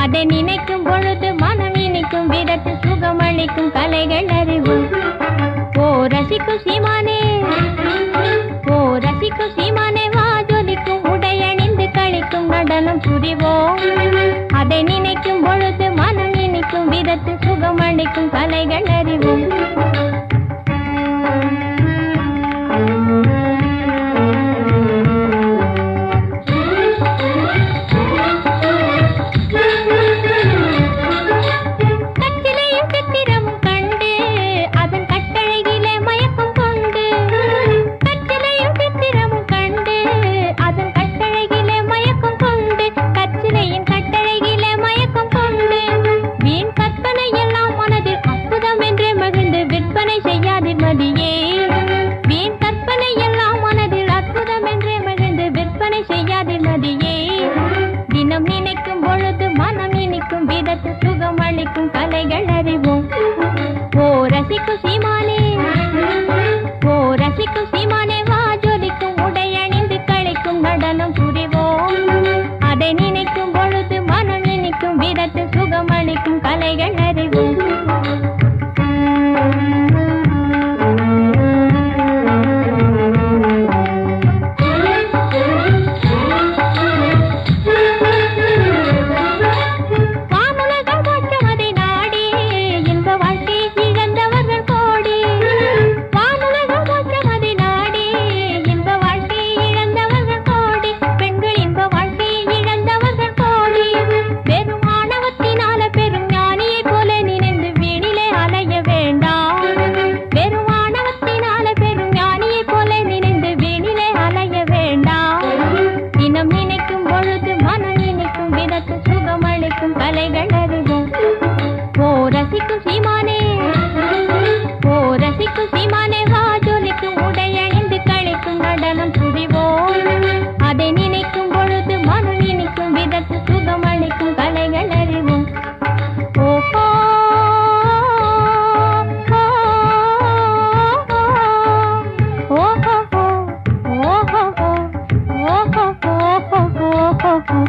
அதை நினைக்கும் பொழுது மனம் இனிக்கும் விதத்து சுகமளிக்கும் கலைகள் அறிவோம் ஓ ரசிக்கும் சீமானே ஓ ரசிக்கும் சீமானே வா ஜொலிக்கும் உடையணிந்து கழிக்கும் நடனம் புரிவோம் அதை நினைக்கும் பொழுது மனம் இனிக்கும் விதத்து சுகமளிக்கும் கலைகள் அறிவோம் கட்டிலையும் சித்திரமும் கண்டு அதன் கட்டழகிலே மயக்கம் கொண்டு கட்டிலையும் சித்திரமும் கண்டு அதன் கட்டழகிலே மயக்கம் கொண்டு கச்சிலையின் கட்டழகிலே மயக்கம் கொண்டு வீண் கற்பனை எல்லாம் மனதில் அற்புதம் என்றே மகிழ்ந்து விற்பனை செய்யாதிர் மதியே வீண் கற்பனை எல்லாம் மனதில் அற்புதம் என்றே மகிழ்ந்து விற்பனை செய்யாதிர் மதியே தினம் நினைக்கும் பொழுது மனம் இனிக்கும் விதத்து சுகம் அளிக்கும் கலைகள் அறிவோம் ஓ ரசிக்கும் சீமானே ஓ ரசிக்கும் சீமானே வா ஜொலிக்கும் உடையணிந்து கழிக்கும் நடனம் புரிவோம் அதை நினைக்கும் பொழுது மனம் இனிக்கும் விதத்து சுகம் அளிக்கும் கலைகள் அறிவோம் வானுலகம் போற்றும் அதை நாடி இன்ப வாழ்க்கை இழந்தவர்கள் கோடி வானுலகம் போற்றும் அதை நாடி இன்ப வாழ்க்கை இழந்தவர்கள் கோடி பெண்கள் இன்ப வாழ்க்கை இழந்தவர்கள் கோடி வெறும் ஆணவத்தினால பெரும் ஞானியைப் போல நினைந்து வீணிலே அலைய வேண்டாம் வெறும் ஆணவத்தினால பெரும் ஞானியைப் போல நினைந்து வீணிலே அலைய வேண்டாம் தினம் நினைக்கும் பொழுது மனம் நினைக்கும் விதத்து சுகமளிக்கும் கலைகள் அறிவோம் ஓ ரசிக்கும் சீமானே ஓ ரசிக்கும் சீமானே வா ஜொலிக்கும் உடையணிந்து கழிக்கும் நடனம் புரிவோம் அதை நினைக்கும் பொழுது மனம் நினைக்கும் விதத்து சுகமளிக்கும் கலைகள் அறிவோம் ஓஹோ ஓஹோ ஓஹோ ஓஹோ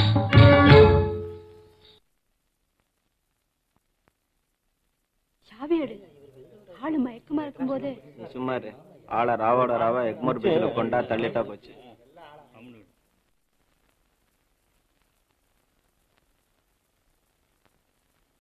சாவி எடு ஆளு மயக்கமா இருக்கும்போது நீ சும்மா இரு ஆளை ராவோட ராவா எக்மோர் பீச்சில் கொண்டா தள்ளிட்டா போச்சு